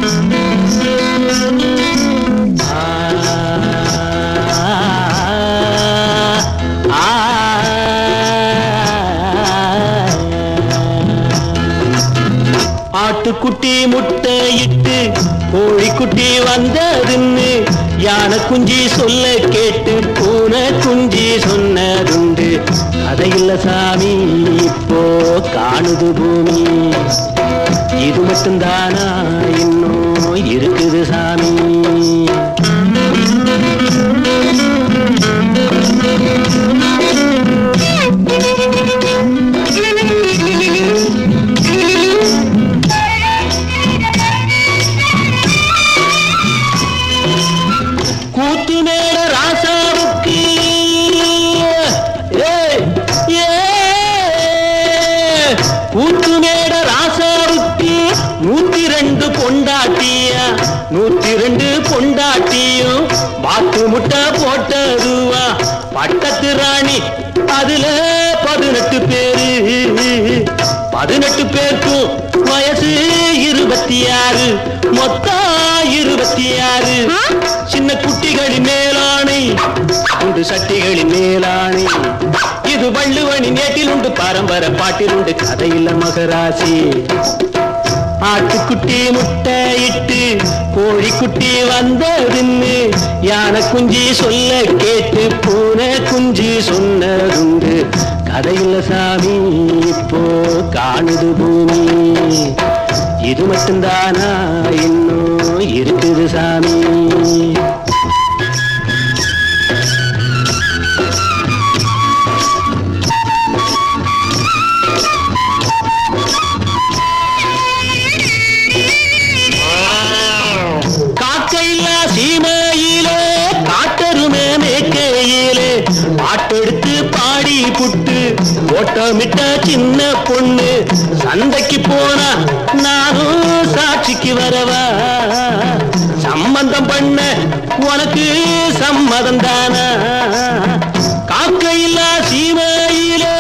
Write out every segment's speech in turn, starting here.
ஆட்டுக்குட்டி முட்டை இட்டு கோழிக்குட்டி வந்ததுன்னு யானை குஞ்சி சொல்ல கேட்டு பூனை குஞ்சி சொன்னதுண்டு கதையில்ல சாமி இப்போ காணுது பூமி இது மட்டும்தானா இன்னும் இருக்குது சாமி கூத்து மேட ராசாவுக்கு ஏய், ஏய், கூத்து மேட ராசாவுக்கு நூத்தி ரெண்டு பொண்டாட்டியா நூத்தி ரெண்டு பொண்டாட்டியும் பாத்து முட்டை போட்டதுவா பட்டத்து ராணி அதுல பதினெட்டு பேரு பதினெட்டு பேருக்கும் வயசு இருபத்தி ஆறு மொத்தம் இருபத்தி ஆறு சின்ன குட்டிகளின் மேலாணை உண்டு சட்டிகளின் மேலாணை இது வள்ளுவனின் நேட்டில் உண்டு பரம்பரை பாட்டில் உண்டு கதையில மகராசி ஆட்டுக்குட்டி முட்டை இட்டு கோழிக்குட்டி வந்ததுன்னு யானை குஞ்சி சொல்ல கேட்டு பூனை குஞ்சி சொன்னதுண்டு கதையில சாமி இப்போ காணுது பூமி இது மட்டும்தானா இன்னும் இருக்குது சாமி காக்கையில்லா சீமையிலே காட்டருமே மேக்கையிலே பாட்டெடுத்து பாடி புட்டு ஓட்டமிட்ட சின்ன பொண்ணு சந்தைக்கு போனா நானும் சாட்சிக்கு வரவா சம்பந்தம் பண்ண உனக்கு சம்மதம் தானா காக்கையில்லா சீமையிலே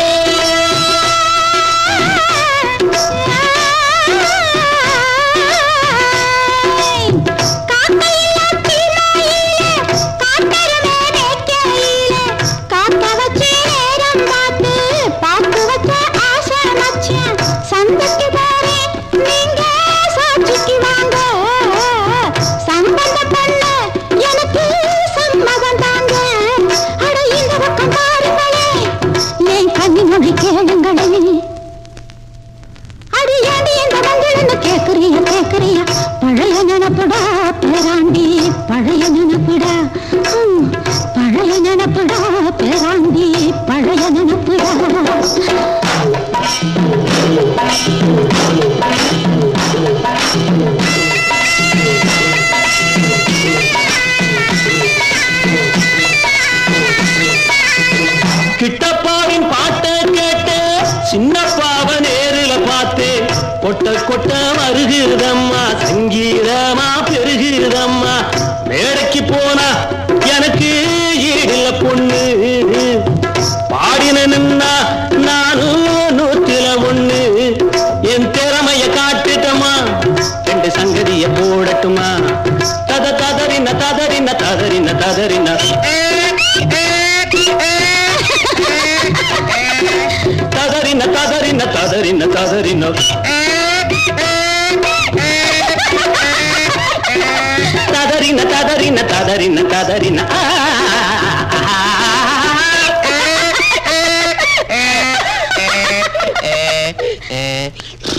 சந்தைக்கு போறேன் நீங்க சாட்சிக்கு வாங்க சம்பந்த பண்ண எனக்கு சம்மதம் தாங்க அட இந்த பக்கம் பாருங்களே என் கண்ணினுடைய கேளுங்களே அடியாடி இந்த மஞ்சள்னு கேக்குறிய கேக்குறிய பழைய நினப்புடா பேராண்டி பழைய நினப்புடா ஹம், பழைய நினப்புடா பேராண்டி பழைய நினப்புடா கிட்டப்பாவின் பாட்டை கேட்டு சின்னப்பாவ நேருல பார்த்து கொட்ட கொட்ட வருகிறதம்மா சங்கீதமா பெருகிறதம்மா மேடைக்கு போனா எனக்கு ஈடில்ல பொண்ணு பாடின நின்னா நானும் நூற்றுல ஒண்ணு என் திறமைய காட்டுட்டமா ரெண்டு சங்கதிய போடட்டுமா தத ததறின ததறின ததறின ததறின ததறின ததறின ததறின ததறின ததறின ததறின ததறின ததறின ஆ, ஆ, ஆ.